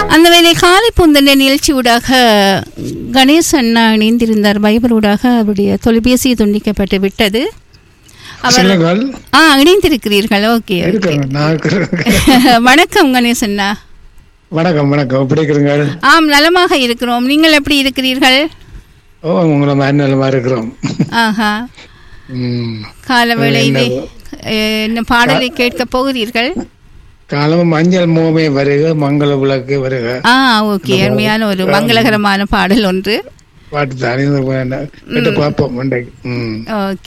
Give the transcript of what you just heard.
அந்த வேலை காலை பொந்தன நிகழ்ச்சியூடாக கணேஷ் அண்ணா இணைந்திருந்தார் பைபிளூடாக அவருடைய தொலைபேசி துண்டிக்கப்பட்டு விட்டது அவர் சொல்லுங்கள் ஆ இணைந்திருக்கிறீர்கள் ஓகே இருக்கிறேன் நான் இருக்கிறேன் வணக்கம் கணேஷ் அண்ணா வணக்கம் வணக்கம் எப்படி இருக்கிறீங்க ஆம் நலமாக இருக்கிறோம் நீங்கள் எப்படி இருக்கிறீர்கள் ஓ உங்களை மாதிரி நலமா இருக்கிறோம் ஆஹா ம். கால வேளையிலே அஹ், என்ன பாடலை கேட்க போகிறீர்கள் காலம் மஞ்சள் மோமே வருக மங்கள விளக்கு வருக ஆ ஓகே அருமையான ஒரு மங்களகரமான பாடல் ஒன்று பாட்டு தானே கேட்டு பார்ப்போம் இன்றைக்கு ம் ஓகே